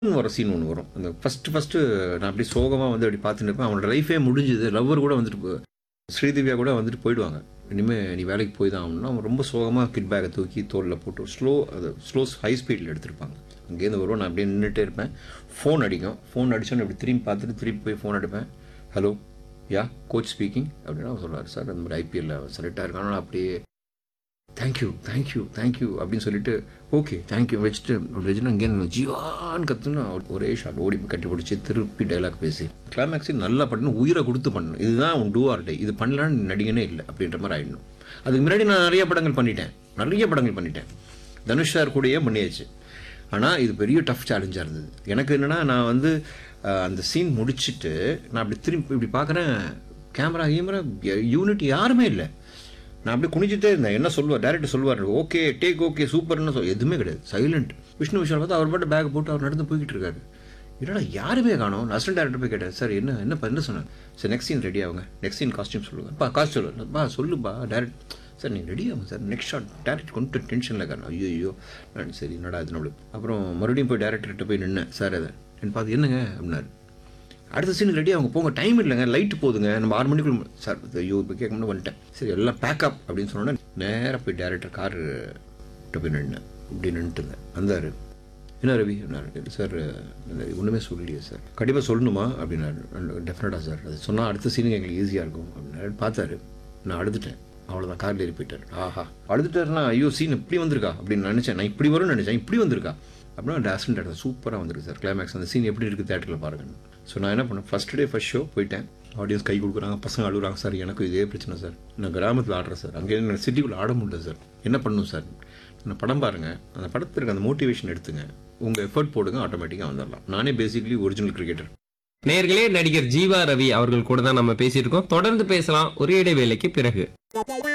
வர சீன் ஒன்று வரும் அந்த ஃபஸ்ட்டு ஃபஸ்ட்டு நான் அப்படி சோகமாக வந்து அப்படி பார்த்துட்டு இருப்பேன் அவனோட லைஃபே முடிஞ்சுது லவ்வர் கூட வந்துட்டு போ- ஸ்ரீதிவ்யா கூட வந்துட்டு போயிடுவாங்க இனிமேல் நீ வேலைக்கு போய் தான் ஆகணும்னா அவன் ரொம்ப சோகமாக கிட் பேக்கை தூக்கி தோளில் போட்டு ஸ்லோ அது ஸ்லோ ஹை ஸ்பீடில் எடுத்திருப்பாங்க அங்கேருந்து வருவோம் நான் அப்படியே நின்றுட்டே இருப்பேன் ஃபோன் அடிக்கும் ஃபோன் அடிச்சோன்னு அப்படி திரும்பி பார்த்துட்டு திருப்பி போய் ஃபோன் அடிப்பேன் ஹலோ யா கோச் ஸ்பீக்கிங் அப்படின்னா அவர் சொல்லுவார் சார் அந்த மாதிரி ஐபிஎல்ல செலக்ட் ஆயிருக்கான அப்படியே தேங்க்யூ தேங்க்யூ தேங்க்யூ அப்படின்னு சொல்லிட்டு ஓகே தேங்க்யூ வச்சுட்டு அப்படி வச்சுட்டு அங்கே ஜீவான்னு கத்துன்னு அவர் ஒரே ஷாட் ஓடி போய் கட்டி பிடிச்சி திருப்பி டைலாக் பேசி கிளைமேக்ஸில் நல்லா பண்ணணும் உயிரை கொடுத்து பண்ணணும் இதுதான் உன் டூ ஆர் டே இது பண்ணலான்னு நீ நடிகனே இல்லை அப்படின்ற மாதிரி ஆயிடணும் அதுக்கு முன்னாடி நான் நிறைய படங்கள் பண்ணிட்டேன் நிறைய படங்கள் பண்ணிட்டேன் தனுஷ் சார் கூடயே பண்ணியாச்சு ஆனால் இது பெரிய டஃப் சேலஞ்சாக இருந்தது எனக்கு என்னென்னா நான் வந்து அஹ், அந்த சீன் முடிச்சிட்டு நான் அப்படி திரும்பி இப்படி பார்க்குறேன் கேமரா கேமரா யூனிட் யாருமே இல்லை நான் அப்படியே குனிஞ்சிட்டே இருந்தேன் என்ன சொல்லுவார் டேரக்டர் சொல்லுவார் ஓகே டேக் ஓகே சூப்பர்னு சொல் எதுவுமே கிடையாது சைலண்ட் விஷ்ணு விஷயம் பார்த்தா அவர் பாட்டு பேக் போட்டு அவர் நடந்து போய்கிட்டு இருக்காரு என்னடா யாருமே காணோம் நான் அசிஸ்டன்ட் டேரக்டர் போய் கேட்டேன் சார் என்ன என்ன என்ன சொன்னேன் சார் நெக்ஸ்ட் சீன் ரெடி ஆகுங்க நெக்ஸ்ட் சீன் காஸ்டியூம் சொல்லுங்க பா காஸ்டியூம் பா சொல்லுப்பா டேரக்ட் சார் நீங்கள் ரெடி ஆகும் சார் நெக்ஸ்ட் ஷாட் டேரக்ட் கொண்டு டென்ஷனில் இருக்காரு ஐயோ ஐயோ நான் சரி என்னடா இது நம்மளுக்கு அப்புறம் மறுபடியும் போய் டேரக்டர்கிட்ட போய் நின்னேன் சார் அதை என்ன பார்த்து என்னங்க அப்படின்னாரு அடுத்த சீனுக்கு ரெடி அவங்க போங்க டைம் இல்லைங்க லைட் போதுங்க நம்ம ஆறு மணிக்குள்ள சார் ஐயோ இப்போ கேட்கணும்னு வந்துட்டேன் சரி எல்லாம் பேக்கப் அப்படின்னு சொன்னோன்னே நேராக போய் டேரக்டர் கார் போய் நின்னேன் இப்படி நின்றுட்டு இருந்தேன் வந்தார் என்ன ரவி அப்படின்னாரு சார் இந்த ஒன்றுமே சொல்லலையே சார் கண்டிப்பாக சொல்லணுமா அப்படின்னாரு டெஃபினட்டாக சார் அது சொன்னால் அடுத்த சீனுக்கு எங்களுக்கு ஈஸியாக இருக்கும் அப்படின்னாரு பார்த்தாரு நான் அழுதுட்டேன் அவ்வளோதான் காரில் ஏறி போயிட்டார் ஆஹா அழுதுட்டாருன்னா ஐயோ சீன் இப்படி வந்திருக்கா அப்படின்னு நினச்சேன் நான் இப்படி வரும்னு நினச்சேன் இப்படி வந்திருக்கா அப்படின்னா டேஸ்டன் டேரக்டர் சூப்பராக வந்திருக்கு சார் கிளைமேக்ஸ் அந்த சீன் எப்படி இருக்குது தேட்டரில் பாருங்கன்னு ஸோ நான் என்ன பண்ணேன் ஃபஸ்ட் டே ஃபஸ்ட் ஷோ போயிட்டேன் ஆடியன்ஸ் கை கொடுக்குறாங்க பசங்க அழுகுறாங்க சார் எனக்கும் இதே பிரச்சனை சார் நான் கிராமத்தில் ஆடுறேன் சார் அங்கே என்ன சிட்டிக்குள்ளே ஆட முடியல சார் என்ன பண்ணணும் சார் நான் படம் பாருங்கள் அந்த படத்திற்கு அந்த மோட்டிவேஷன் எடுத்துங்க உங்கள் எஃபர்ட் போடுங்க ஆட்டோமேட்டிக்காக வந்துடலாம் நானே பேசிக்கலி ஒரிஜினல் கிரிக்கெட்டர் நேர்களே நடிகர் ஜீவா ரவி அவர்கள் கூட தான் நம்ம பேசியிருக்கோம் தொடர்ந்து பேசலாம் ஒரே இடைவேளைக்கு பிறகு